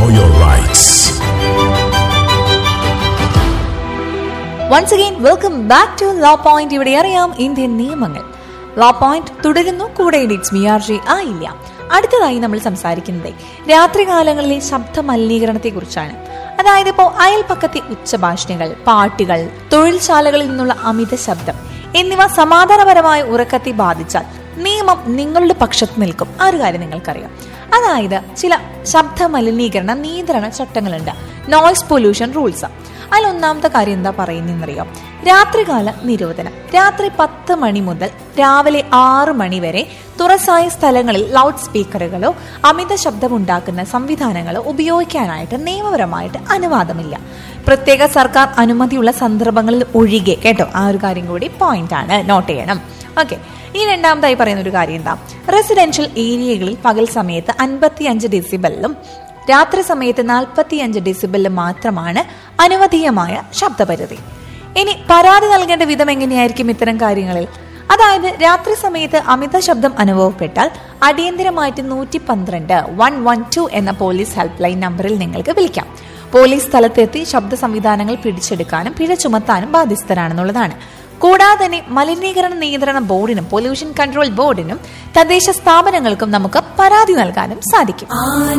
know your rights. Once again welcome back to law point ഇവിടെ അറിയാം Indian നിയമങ്ങൾ law point തുടരുന്നു കൂടെ ഇറ്റ്സ് മി ആർ ജി ആയില്ല അടുത്തതായി നമ്മൾ സംസാരിക്കുന്നത് രാത്രികാലങ്ങളിലെ ശബ്ദ മലിനീകരണത്തെ കുറിച്ചാണ് അതായത് ഇപ്പോൾ അയൽപ്പക്കത്തെ ഉച്ചഭാഷണികൾ പാട്ടുകൾ തൊഴിൽശാലകളിൽ നിന്നുള്ള അമിത ശബ്ദം എന്നിവ സമാധാനപരമായ ഉറക്കത്തെ ബാധിച്ചാൽ നിയമം നിങ്ങളുടെ പക്ഷത്ത് നിൽക്കും ആ ഒരു കാര്യം നിങ്ങൾക്കറിയാം അതായത് ചില ശബ്ദ മലിനീകരണ നിയന്ത്രണ ചട്ടങ്ങളുണ്ട് നോയ്സ് പൊല്യൂഷൻ റൂൾസ് അതിൽ ഒന്നാമത്തെ കാര്യം എന്താ പറയുന്നതെന്നറിയാം രാത്രികാല നിരോധനം രാത്രി പത്ത് മണി മുതൽ രാവിലെ ആറ് മണി വരെ തുറസായ സ്ഥലങ്ങളിൽ ലൗഡ് സ്പീക്കറുകളോ അമിത ശബ്ദമുണ്ടാക്കുന്ന സംവിധാനങ്ങളോ ഉപയോഗിക്കാനായിട്ട് നിയമപരമായിട്ട് അനുവാദമില്ല പ്രത്യേക സർക്കാർ അനുമതിയുള്ള സന്ദർഭങ്ങളിൽ ഒഴികെ കേട്ടോ ആ ഒരു കാര്യം കൂടി പോയിന്റ് ആണ് നോട്ട് ചെയ്യണം ഓക്കെ ഈ രണ്ടാമതായി പറയുന്ന ഒരു കാര്യം എന്താ റെസിഡൻഷ്യൽ ഏരിയകളിൽ പകൽ സമയത്ത് അൻപത്തി അഞ്ച് ഡെസിബലിലും രാത്രി സമയത്ത് നാൽപ്പത്തിയഞ്ച് ഡെസിബലിൽ മാത്രമാണ് അനുവദീയമായ ശബ്ദപരിധി ഇനി പരാതി നൽകേണ്ട വിധം എങ്ങനെയായിരിക്കും ഇത്തരം കാര്യങ്ങളിൽ അതായത് രാത്രി സമയത്ത് അമിത ശബ്ദം അനുഭവപ്പെട്ടാൽ അടിയന്തരമായിട്ട് നൂറ്റി പന്ത്രണ്ട് വൺ വൺ ടു എന്ന പോലീസ് ഹെൽപ്പ് ലൈൻ നമ്പറിൽ നിങ്ങൾക്ക് വിളിക്കാം പോലീസ് സ്ഥലത്തെത്തി ശബ്ദ സംവിധാനങ്ങൾ പിടിച്ചെടുക്കാനും പിഴ ചുമത്താനും ബാധ്യസ്ഥരാണെന്നുള്ളതാണ് കൂടാതെ തന്നെ മലിനീകരണ നിയന്ത്രണ ബോർഡിനും പൊല്യൂഷൻ കൺട്രോൾ ബോർഡിനും തദ്ദേശ സ്ഥാപനങ്ങൾക്കും നമുക്ക് പരാതി നൽകാനും സാധിക്കും